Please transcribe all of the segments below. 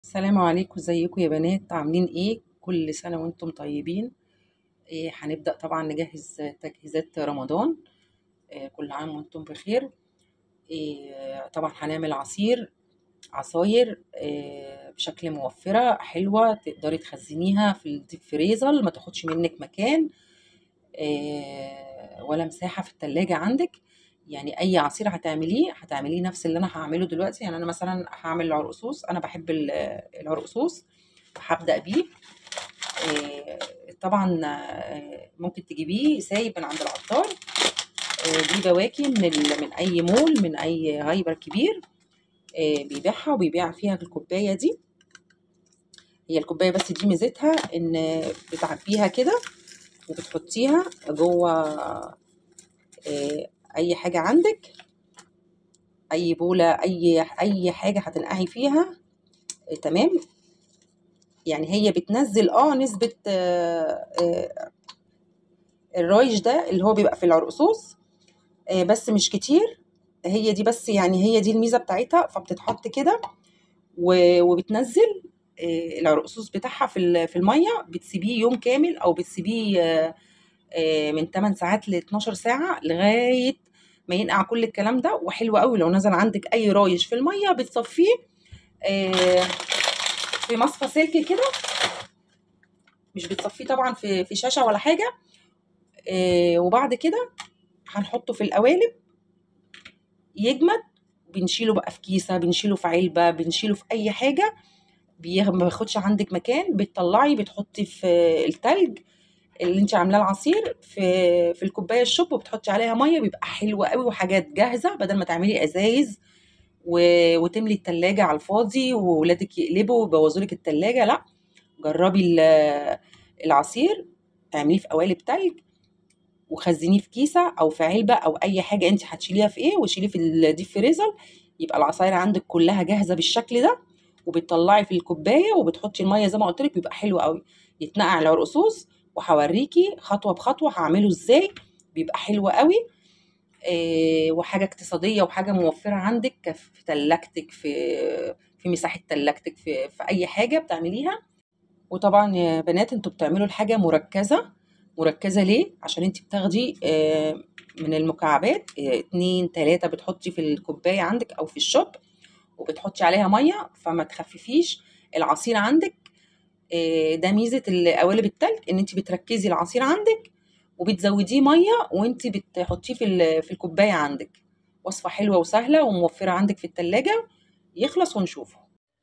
السلام عليكم ازيكم يا بنات عاملين ايه كل سنة وانتم طيبين إيه هنبدأ طبعا نجهز تجهيزات رمضان إيه كل عام وانتم بخير إيه طبعا هنعمل عصير عصاير إيه بشكل موفرة حلوة تقدري تخزنيها في الديب فريزر ما تاخدش منك مكان إيه ولا مساحة في التلاجة عندك يعني اي عصير هتعمليه هتعمليه نفس اللي انا هعمله دلوقتي يعني انا مثلا هعمل العرقسوس انا بحب ال- العرقسوس هبدأ بيه إيه، طبعا آه، ممكن تجيبيه سايب من عند العطار آه، دي بواكي من ال- من اي مول من اي هايبر كبير آه، بيبيعها وبيبيع فيها الكوبايه دي هي الكوبايه بس دي ميزتها ان بتعبيها كده وبتحطيها جوه آه، اي حاجه عندك اي بوله اي اي حاجه هتنقعي فيها آه، تمام يعني هي بتنزل اه نسبه آه، آه، الرايش ده اللي هو بيبقى في العرقسوس آه، بس مش كتير هي دي بس يعني هي دي الميزه بتاعتها فبتتحط كده و- وبتنزل آه، العرقسوس بتاعها في ال- في الميه بتسيبيه يوم كامل او بتسيبيه آه، آه، من 8 ساعات ل 12 ساعه لغايه ما ينقع كل الكلام ده وحلو قوي لو نزل عندك اي رايش في الميه بتصفيه آه، في مصفى سلك كده مش بتصفيه طبعا في في شاشه ولا حاجه آه، وبعد كده هنحطه في القوالب يجمد بنشيله بقى في كيسه بنشيله في علبه بنشيله في اي حاجه بي- ما بياخدش عندك مكان بتطلعي بتحطي في التلج اللي انت عاملاه العصير في في الكوبايه الشوب وبتحطي عليها ميه بيبقى حلو قوي وحاجات جاهزه بدل ما تعملي ازايز و... وتملي التلاجة على الفاضي وولادك يقلبوا ويبوظوا لك التلاجة لا جربي ال- العصير اعمليه في قوالب تلج وخزنيه في كيسه او في علبه او اي حاجه انت هتشيليها في ايه وشيليه في الديب فريزر يبقى العصاير عندك كلها جاهزه بالشكل ده وبتطلعي في الكوبايه وبتحطي الميه زي ما قلت لك بيبقى حلو قوي يتنقع العرقسوس وهوريكي خطوه بخطوه هعمله ازاي بيبقى حلو قوي إيه وحاجه اقتصاديه وحاجه موفره عندك ك- في تلاجتك في في مساحه تلاجتك في في اي حاجه بتعمليها وطبعا يا بنات انتوا بتعملوا الحاجه مركزه مركزه ليه عشان انت بتاخدي آه، من المكعبات آه، اتنين تلاته بتحطي في الكوبايه عندك او في الشوب وبتحطي عليها ميه فما تخففيش العصير عندك آه، ده ميزه القوالب التلج ان انت بتركزي العصير عندك وبتزوديه ميه وانت بتحطيه في ال- في الكوبايه عندك وصفه حلوه وسهله وموفره عندك في التلاجة يخلص ونشوفه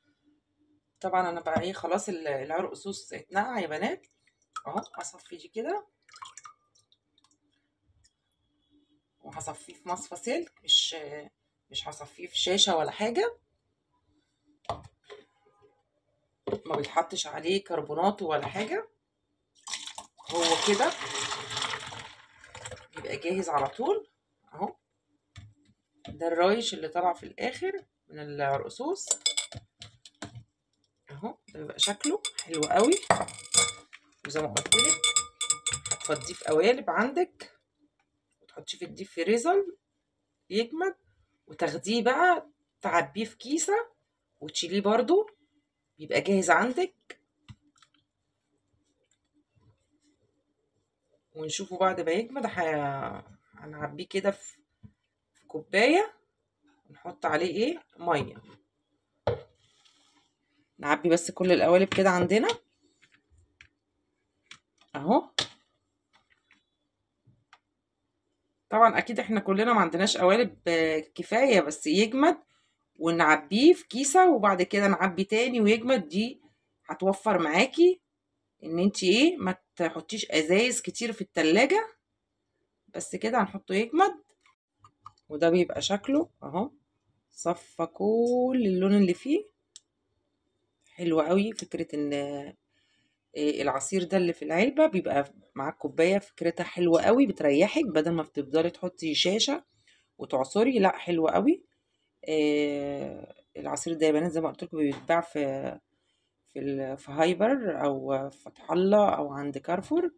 طبعا انا بقى ايه خلاص ال- العرقسوس اتنقع يا بنات اهو هصفيه كده وهصفيه في مصفى سلك مش مش هصفيه في شاشه ولا حاجه ما بيتحطش عليه كربونات ولا حاجه هو كده يبقى جاهز على طول اهو ده الرايش اللي طلع في الاخر من العرقسوس اهو ده بيبقى شكله حلو قوي وزي ما قلت لك هتفضيه في قوالب عندك وتحطيه في الديب فريزر يجمد وتاخديه بقى تعبيه في كيسه وتشيليه برضو بيبقى جاهز عندك ونشوفه بعد ما يجمد ه- هنعبيه كده في في كوبايه ونحط عليه ايه ميه نعبي بس كل القوالب كده عندنا اهو طبعا اكيد احنا كلنا ما عندناش قوالب آه، كفايه بس يجمد ونعبيه في كيسه وبعد كده نعبي تاني ويجمد دي هتوفر معاكي ان انت ايه ما تحطيش ازايز كتير في التلاجة بس كده هنحطه يجمد وده بيبقى شكله اهو صفى كل اللون اللي فيه حلو قوي فكرة ان إيه العصير ده اللي في العلبة بيبقى مع الكوباية فكرتها حلوة قوي بتريحك بدل ما بتفضلي تحطي شاشة وتعصري لا حلوة قوي إيه العصير ده يا بنات زي ما قلت لكم بيتباع في في ال- في هايبر او في فتح الله او عند كارفور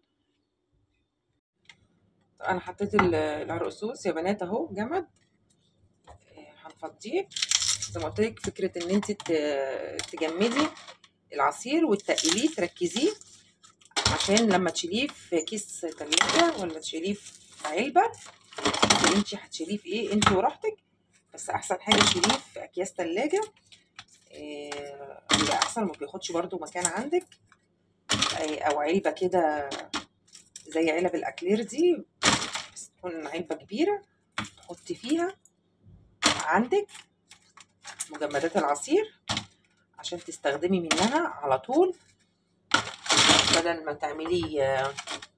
انا حطيت ال- العرقسوس يا بنات اهو جمد إيه هنفضيه زي ما قلت لك فكره ان انت ت- تجمدي العصير وتقليه تركزيه عشان لما تشيليه في كيس تلاجة ولا تشيليه في علبة تشوفي انت هتشيليه في ايه انت وراحتك بس احسن حاجة تشيليه في اكياس تلاجة إيه، بيبقى احسن ما بياخدش برضو مكان عندك أي- او علبة كده زي علب الاكلير دي بس تكون علبة كبيرة تحطي فيها عندك مجمدات العصير عشان تستخدمي منها على طول بدل ما تعملي آه،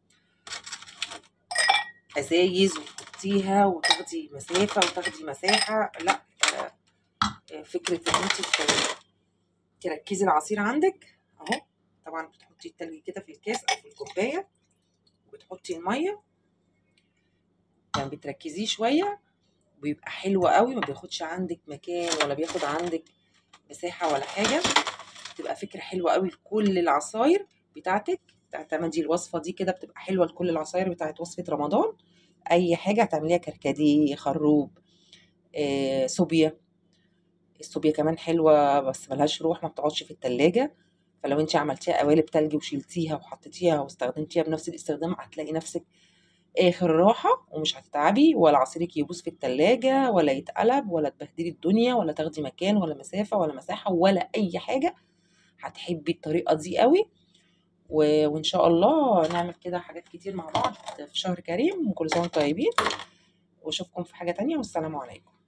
ازايز وتحطيها وتاخدي مسافه وتاخدي مساحه لا آه، آه، فكره ان انت ت- تركزي العصير عندك اهو طبعا بتحطي التلج كده في الكاس او في الكوبايه وبتحطي الميه يعني بتركزيه شويه بيبقى حلو قوي ما بياخدش عندك مكان ولا بياخد عندك مساحه ولا حاجه بتبقى فكره حلوه قوي لكل العصاير بتاعتك تعتمدي الوصفه دي كده بتبقى حلوه لكل العصاير بتاعت وصفه رمضان اي حاجه هتعمليها كركديه خروب آه، صوبيا الصوبيا كمان حلوه بس ملهاش روح ما بتقعدش في التلاجة فلو انت عملتيها قوالب تلج وشيلتيها وحطيتيها واستخدمتيها بنفس الاستخدام هتلاقي نفسك اخر راحه ومش هتتعبي ولا عصيرك يبوظ في التلاجة ولا يتقلب ولا تبهدلي الدنيا ولا تاخدي مكان ولا مسافه ولا مساحه ولا اي حاجه هتحبي الطريقه دي قوي و... وان شاء الله نعمل كده حاجات كتير مع بعض في شهر كريم وكل سنه وانتم طيبين واشوفكم في حاجه تانية والسلام عليكم